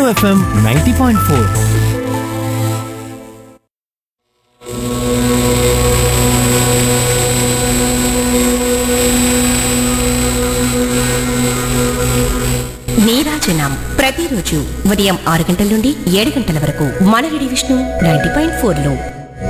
FM ninety point four నీరాజనం ప్రతిరోజు ఉదయం ఆరు గంటల నుండి ఏడు గంటల వరకు మన ready Vishnu ninety point four లో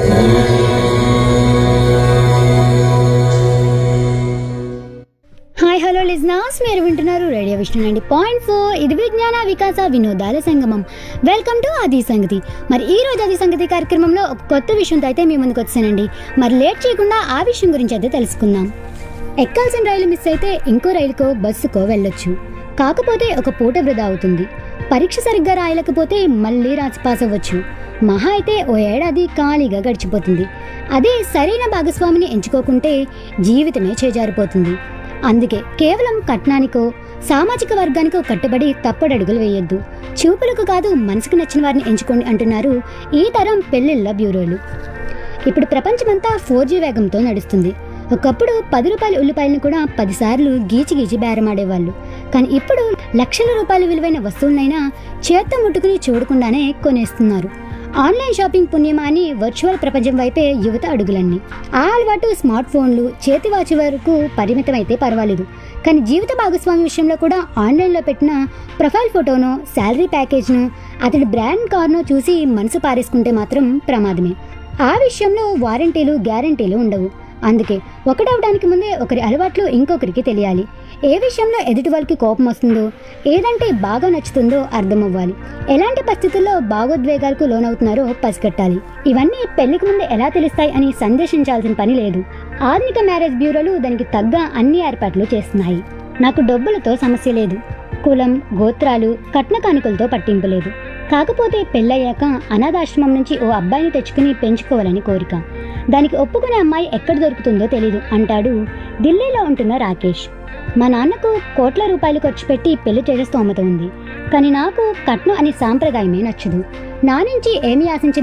హాయ్ హలో లిజనర్స్ మీరు వింటున్నారు రేడియో విష్ణు అండి పాయింట్ ఫోర్ ఇది విజ్ఞాన వికాస వినోదాల సంగమం వెల్కమ్ టు ఆది సంగతి మరి ఈ రోజు ఆది సంగతి కార్యక్రమంలో ఒక కొత్త విషయంతో అయితే మీ ముందుకు వచ్చానండి మరి లేట్ చేయకుండా ఆ విషయం గురించి అయితే తెలుసుకుందాం ఎక్కాల్సిన రైలు మిస్ అయితే ఇంకో రైలుకో బస్సుకో వెళ్ళొచ్చు కాకపోతే ఒక పూట వృధా అవుతుంది పరీక్ష సరిగ్గా రాయలేకపోతే మళ్ళీ రాసి పాస్ అవ్వచ్చు మహా అయితే ఓ ఏడాది ఖాళీగా గడిచిపోతుంది అదే సరైన భాగస్వామిని ఎంచుకోకుంటే జీవితమే చేజారిపోతుంది అందుకే కేవలం కట్నానికో సామాజిక వర్గానికో కట్టుబడి తప్పడడుగులు వేయొద్దు చూపులకు కాదు మనసుకు నచ్చిన వారిని ఎంచుకోండి అంటున్నారు ఈ తరం పెళ్లిళ్ళ బ్యూరోలు ఇప్పుడు ప్రపంచమంతా ఫోర్ జీ వేగంతో నడుస్తుంది ఒకప్పుడు పది రూపాయల ఉల్లిపాయలను కూడా పదిసార్లు గీచి గీచి బేరమాడేవాళ్ళు కానీ ఇప్పుడు లక్షల రూపాయల విలువైన వస్తువులనైనా చేత్తో ముట్టుకుని చూడకుండానే కొనేస్తున్నారు ఆన్లైన్ షాపింగ్ పుణ్యమా అని వర్చువల్ ప్రపంచం వైపే యువత అడుగులన్నీ ఆ అలవాటు స్మార్ట్ ఫోన్లు చేతి వాచి వరకు పరిమితమైతే పర్వాలేదు కానీ జీవిత భాగస్వామి విషయంలో కూడా ఆన్లైన్లో పెట్టిన ప్రొఫైల్ ఫోటోనో శాలరీ ప్యాకేజ్ను అతడి బ్రాండ్ కార్నో చూసి మనసు పారేసుకుంటే మాత్రం ప్రమాదమే ఆ విషయంలో వారంటీలు గ్యారంటీలు ఉండవు అందుకే ఒకటవడానికి ముందే ఒకరి అలవాట్లు ఇంకొకరికి తెలియాలి ఏ విషయంలో ఎదుటి వాళ్ళకి కోపం వస్తుందో ఏదంటే బాగా నచ్చుతుందో అర్థమవ్వాలి ఎలాంటి పరిస్థితుల్లో భావోద్వేగాలకు లోనవుతున్నారో పసిగట్టాలి ఇవన్నీ పెళ్లికి ముందే ఎలా తెలుస్తాయి అని సందేశించాల్సిన పని లేదు ఆధునిక మ్యారేజ్ బ్యూరోలు దానికి తగ్గ అన్ని ఏర్పాట్లు చేస్తున్నాయి నాకు డబ్బులతో సమస్య లేదు కులం గోత్రాలు కట్న కానుకలతో పట్టింపు లేదు కాకపోతే పెళ్ళయ్యాక అనాథాశ్రమం నుంచి ఓ అబ్బాయిని తెచ్చుకుని పెంచుకోవాలని కోరిక దానికి ఒప్పుకునే అమ్మాయి ఎక్కడ దొరుకుతుందో తెలీదు అంటాడు ఢిల్లీలో ఉంటున్న రాకేష్ మా నాన్నకు కోట్ల రూపాయలు ఖర్చు పెట్టి పెళ్లి చేసే స్తోమత ఉంది కానీ నాకు కట్నం అనే సాంప్రదాయమే నచ్చదు నా నుంచి ఏమి ఆశించిన